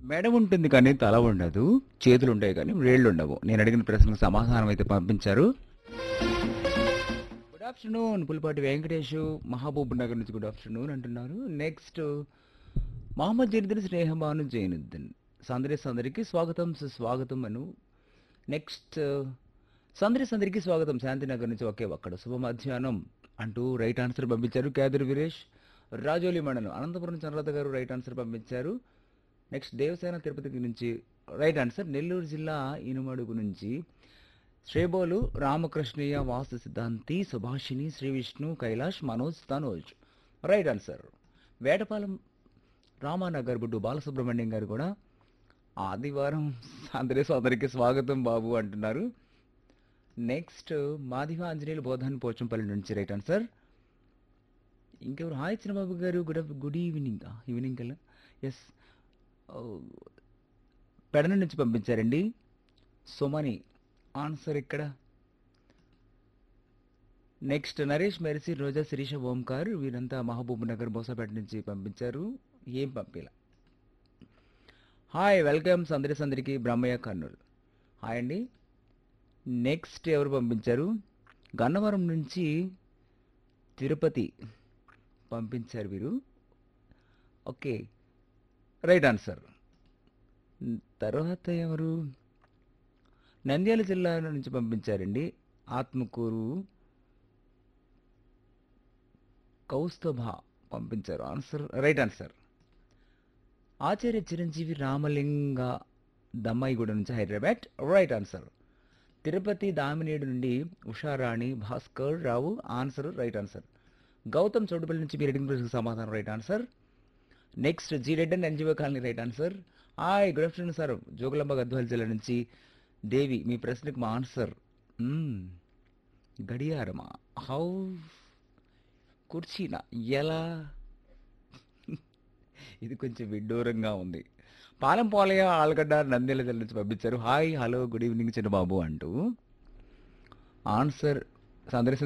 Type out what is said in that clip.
మెడ ఉంటుంది కానీ తల ఉండదు చేతులు ఉంటాయి కానీ వేళ్ళు ఉండవు నేను అడిగిన ప్రశ్నకు సమాధానం అయితే పంపించారు గుడ్ ఆఫ్టర్నూన్ పులిపాటి వెంకటేష్ మహబూబ్ నగర్ నుంచి గుడ్ ఆఫ్టర్నూన్ అంటున్నారు నెక్స్ట్ మహమ్మద్ జైనుద్దీన్ స్నేహబాను జైనుద్దీన్ సందరి సందరికి స్వాగతం సుస్వాగతం అను నెక్స్ట్ సందరి సందరికి స్వాగతం శాంతినగర్ నుంచి ఒకే ఒక్కడ శుభ మధ్యాహ్నం అంటూ రైట్ ఆన్సర్ పంపించారు కేదర్ వీరేష్ రాజోలి మండలం అనంతపురం చంద్రలత గారు రైట్ ఆన్సర్ పంపించారు నెక్స్ట్ దేవసేన తిరుపతి నుంచి రైట్ ఆన్సర్ నెల్లూరు జిల్లా ఇనుమడుగు నుంచి శ్రేబోలు రామకృష్ణయ్య వాస్తు సిద్ధాంతి సుభాషిణి శ్రీ విష్ణు కైలాష్ మనోజ్ తనోజ్ రైట్ ఆన్సర్ వేటపాలెం రామానగర్ బుడ్డు బాలసుబ్రహ్మణ్యం గారు కూడా ఆదివారం అందరి సోదరికి స్వాగతం బాబు అంటున్నారు నెక్స్ట్ మాదివ ఆంజనేయులు బోధాన్ పోచంపల్లి నుంచి రైట్ ఆన్సర్ ఇంకెవరు hi Chinnababu garu good good evening evening కల్లా ఎస్ పెడన నుంచి పంపించారండి సుమని ఆన్సర్ ఇక్కడ నెక్స్ట్ నరేష్ మెరిసి రోజా శిరీష ఓంకార్ వీరంతా మహబూబ్ నగర్ బోసాపేట నుంచి పంపించారు ఏం పంపిలా హాయ్ వెల్కమ్ సందరి సందరికి బ్రహ్మయ్య కర్నూలు హాయ్ అండి నెక్స్ట్ ఎవరు పంపించారు గన్నవరం నుంచి తిరుపతి పంపించారు వీరు ఓకే రైట్ ఆన్సర్ తర్వాత ఎవరు నంద్యాల జిల్లా నుంచి పంపించారండి ఆత్మకూరు కౌస్తభ పంపించారు answer right answer Acharya Chiranjeevi Ramalinga Dammaiguda నుంచి హైదరాబాద్ రైట్ ఆన్సర్ తిరుపతి దామినేడు నుండి Usharani Bhaskar Rao answer right answer Gautam Chowdupalli నుంచి మీరు అడిగిన ప్రశ్నకు సమాధానం right answer next G red and NGO colony right answer hi good afternoon sir Jogulamba Gadwal జిల్లా నుంచి దేవి మీ ప్రశ్నకు మా ఆన్సర్ మ్మ్. గడియారమా హౌ కుర్చీనా ఎలా ఇది కొంచెం విడ్డూరంగా ఉంది పాలెం పోలయ్య ఆలగడ్డ నంద్యాల జిల్లా నుంచి పంపించారు హాయ్ హలో గుడ్ ఈవినింగ్ చిన్న బాబు అంటూ ఆన్సర్ సందర్శన